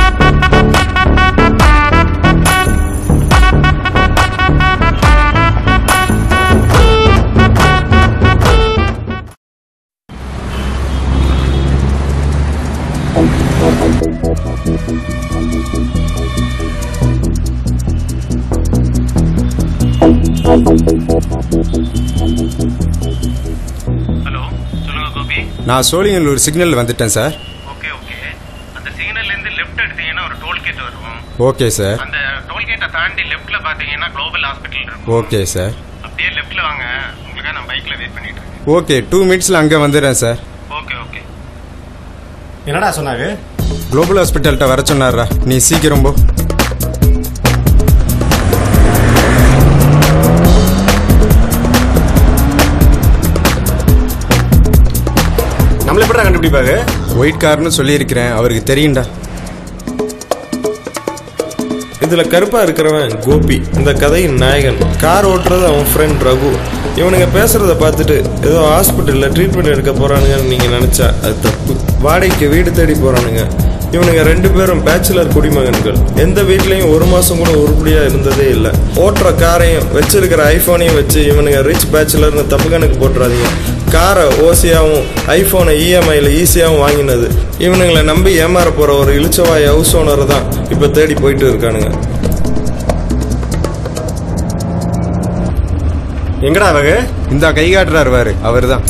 Hello சொல்லுங்க கோபி நான் Sholinganallur signal வந்துட்டேன் சார் ஓகே ஓகே அந்த சிக்னல்ல இருந்து லெஃப்ட் எடுத்தீங்கன்னா ஒரு டோல் கேட் வரும் ஓகே சார் அந்த டோல் கேட்டை தாண்டி லெஃப்ட்ல பாத்தீங்கன்னா குளோபல் ஹாஸ்பிட்டல் இருக்கும் ஓகே சார் அப்படியே லெஃப்ட்ல வாங்க உங்களுக்காக நான் பைக்ல வெயிட் பண்ணிட்டு இருக்கேன் ஓகே டூ மினிட்ஸில் அங்கே வந்துடுறேன் சார் ஓகே ஓகே என்னடா சொன்னாங்க குளோபல் ஹாஸ்பிட்டல்கிட்ட வர சொன்னாரா நீ சீக்கிரம் போ நம்மள எப்படா கண்டுபிடிப்பாங்க ஒயிட் கார்னு சொல்லியிருக்கிறேன் அவருக்கு தெரியும்டா இதுல கருப்பா இருக்கிறவன் கோபி இந்த கதையின் நாயகன் கார் ஓட்டுறது அவன் ஃப்ரெண்ட் ரகு இவனுங்க பேசுறத பார்த்துட்டு ஏதோ ஹாஸ்பிட்டல்ல ட்ரீட்மெண்ட் எடுக்க போறானுங்கன்னு நீங்க நினைச்சா அது தப்பு வாடகைக்கு வீடு தேடி போறானுங்க இவனுங்க ரெண்டு பேரும் பேச்சுலர் குடிமகன்கள் எந்த வீட்லயும் ஒரு மாசம் கூட உருப்படியா இருந்ததே இல்லை ஓட்டுற காரையும் வச்சிருக்கிற ஐபோனையும் வச்சு இவனுங்க ரிச் பேச்சுலர்னு தப்பு கணக்கு போட்டுறாதீங்க காரை ஓசியாவும் ஐபோனை இஎம்ஐல ஈஸியாகவும் வாங்கினது இவனுங்களை நம்பி ஏமாற போற ஒரு இளிச்சவாய் ஹவுஸ் ஓனர் தான் இப்ப தேடி போயிட்டு இருக்கானுங்க எங்கடா அவங்க இந்த கை காட்டுறாரு பாரு அவர் தான்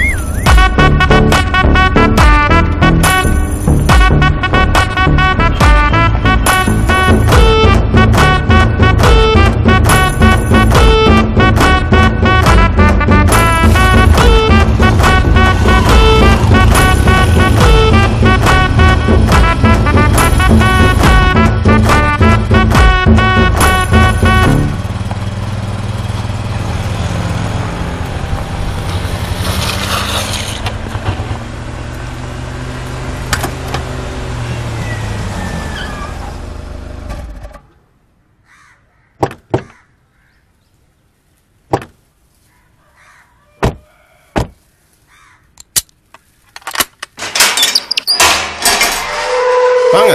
வாங்க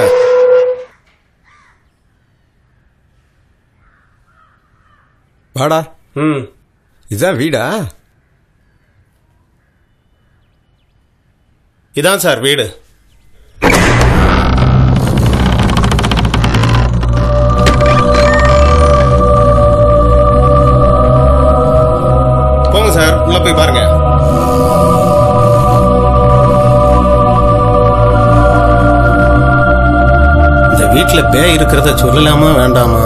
வாடா ம் இதான் வீடா இதான் சார் வீடு போங்க சார் உள்ள போய் பாருங்க இந்த வீட்ல பேய் இருக்கிறத சொல்லலாமா வேண்டாமா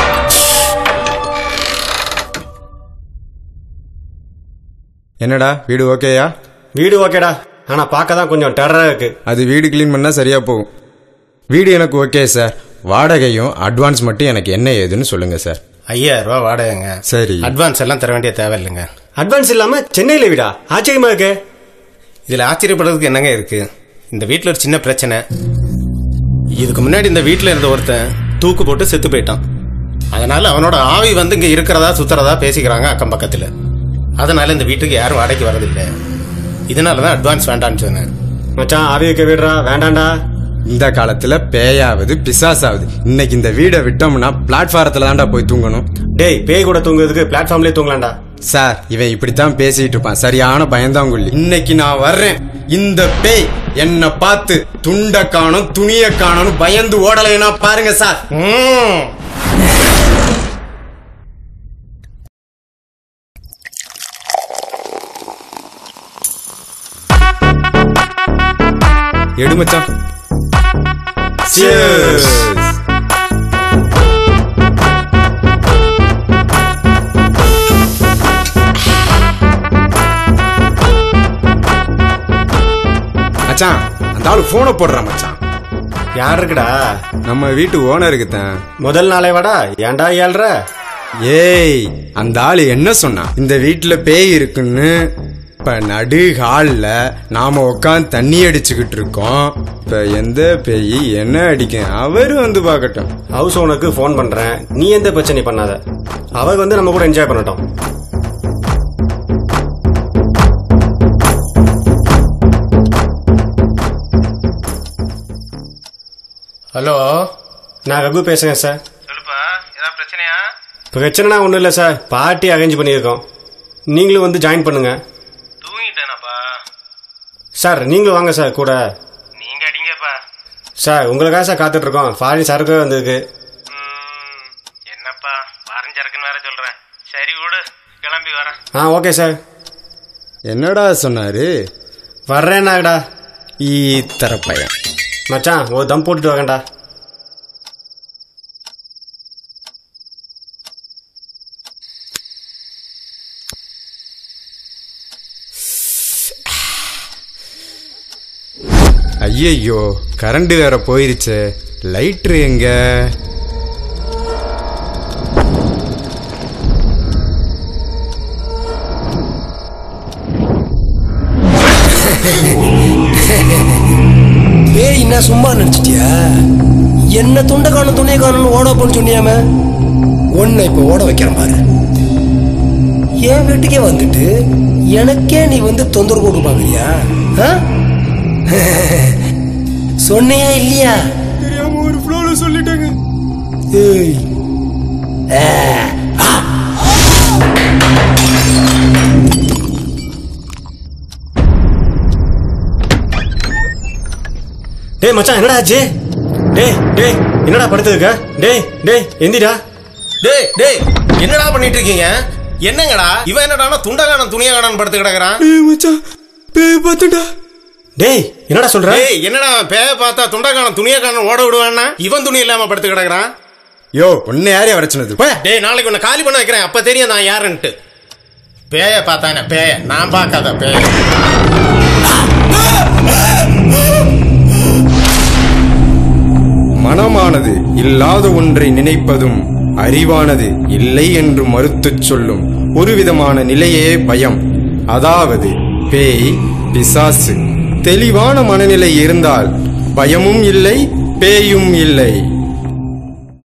என்னடா வீடு ஓகேயா வீடு ஓகேடா ஆனா பார்க்க தான் கொஞ்சம் டெரரா இருக்கு அது வீடு க்ளீன் பண்ணால் சரியாக போகும் வீடு எனக்கு ஓகே சார் வாடகையும் அட்வான்ஸ் மட்டும் எனக்கு என்ன ஏதுன்னு சொல்லுங்க சார் ஐயாயிரம் ரூபா வாடகைங்க சரி அட்வான்ஸ் எல்லாம் தர வேண்டிய தேவையில்லைங்க அட்வான்ஸ் இல்லாம சென்னையில வீடா ஆச்சரியமா இருக்கு இதுல ஆச்சரியப்படுறதுக்கு என்னங்க இருக்கு இந்த வீட்ல ஒரு சின்ன பிரச்சனை இதுக்கு முன்னாடி இந்த வீட்ல இருந்த ஒருத்தன் தூக்கு போட்டு செத்து போயிட்டான் அதனால அவனோட ஆவி வந்து இங்க இருக்கிறதா சுத்துறதா பேசிக்கிறாங்க அக்கம் பக்கத்துல அதனால இந்த வீட்டுக்கு யாரும் வாடகைக்கு வரதில்லை இதனாலதான் அட்வான்ஸ் வேண்டாம்னு சொன்னேன் மச்சான் ஆவி வைக்க வீடுறா வேண்டாம்டா இந்த காலத்துல பேயாவது பிசாசாவது இன்னைக்கு இந்த வீடை விட்டோம்னா பிளாட்ஃபாரத்துல தான்டா போய் தூங்கணும் டேய் பேய் கூட தூங்குறதுக்கு பிளாட்ஃபார்ம்லயே தூங்கலாம்டா சார் இவன் இப்படித்தான் பேசிட்டு இருப்பான் சரியான பயந்தாங்குள்ளி இன்னைக்கு நான் வர்றேன் இந்த பேய் என்ன பார்த்து துண்ட காணும் துணிய காணும் பயந்து ஓடலைன்னா பாருங்க சார் ம். எடு மச்சான் Cheers. மச்சான் அந்த ஆளு போனை போடுறான் மச்சான் யார் இருக்குடா நம்ம வீட்டு ஓனருக்கு தான் முதல் நாளே வாடா ஏன்டா ஏழ்ற ஏய் அந்த ஆளு என்ன சொன்னான் இந்த வீட்டுல பேய் இருக்குன்னு இப்ப நடு ஹால்ல நாம உட்காந்து தண்ணி அடிச்சுக்கிட்டு இருக்கோம் இப்ப எந்த பேய் என்ன அடிக்கும் அவரு வந்து பார்க்கட்டும் ஹவுஸ் ஓனருக்கு ஃபோன் பண்றேன் நீ எந்த பிரச்சனை பண்ணாத அவ வந்து நம்ம கூட என்ஜாய் பண்ணட்டும் ஹலோ நான் ரகு பேசுறேன் சார் சொல்லுப்பா ஏதாவது பிரச்சனையா பிரச்சனைனா ஒன்றும் இல்லை சார் பார்ட்டி அரேஞ்ச் பண்ணியிருக்கோம் நீங்களும் வந்து ஜாயின் பண்ணுங்க தூங்கிட்டேனாப்பா சார் நீங்களும் வாங்க சார் கூட நீங்க அடிங்கப்பா சார் உங்களுக்காக சார் காத்துட்டு இருக்கோம் ஃபாரின் சரக்கு வந்திருக்கு ம், என்னப்பா பாரஞ்சருக்குன்னு வேற சொல்றேன் சரி விடு கிளம்பி வரேன் ஆ ஓகே சார் என்னடா சொன்னாரு வர்றேன்னாடா ஈத்தர பையன் மச்சான் ஒரு தம் போட்டுட்டு வரேன்டா ஐயையோ கரண்ட் வேற போயிருச்சே லைட்ரு எங்க பேய் என்ன சும்மா நினைச்சிட்டியா என்ன துண்டை காணும் துணியை காணும்னு ஓட போன்னு சொன்னியாம உன்னை இப்ப ஓட வைக்கிறேன் பாரு என் வீட்டுக்கே வந்துட்டு எனக்கே நீ வந்து தொந்தரவு கொடுக்க பாக்குறியா ஆ? சொன்னியா இல்லையா தெரியாம ஒரு ஃப்ளோல சொல்லிட்டேங்க ஏய் ஆ. டேய் மச்சான் என்னடா ஆச்சு டேய் டேய் என்னடா படுத்துருக்க டேய் டேய் எந்திடா டேய் டேய் என்னடா பண்ணிட்டு இருக்கீங்க என்னங்கடா இவன் என்னடா துண்டகானம் துணியகானம் படுத்து கிடக்குறான் மச்சான் பேய் பார்த்துடா டேய் என்னடா சொல்ற டேய் என்னடா பேய பார்த்தா துண்டகானம் துணியகானம் ஓட விடுவான்னா இவன் துணி இல்லாம படுத்து கிடக்குறான் யோ உன்னை யாரையா வர சொன்னது போயா டேய் நாளைக்கு உன்னை காலி பண்ண வைக்கிறேன் அப்ப தெரியும் நான் யாருன்ட்டு பேய பார்த்தானே பேய நான் பார்க்காத பேய மனமானது இல்லாத ஒன்றை நினைப்பதும் அறிவானது இல்லை என்று மறுத்துச் சொல்லும் ஒரு விதமான நிலையே பயம் அதாவது பேய் பிசாசு தெளிவான மனநிலை இருந்தால் பயமும் இல்லை பேயும் இல்லை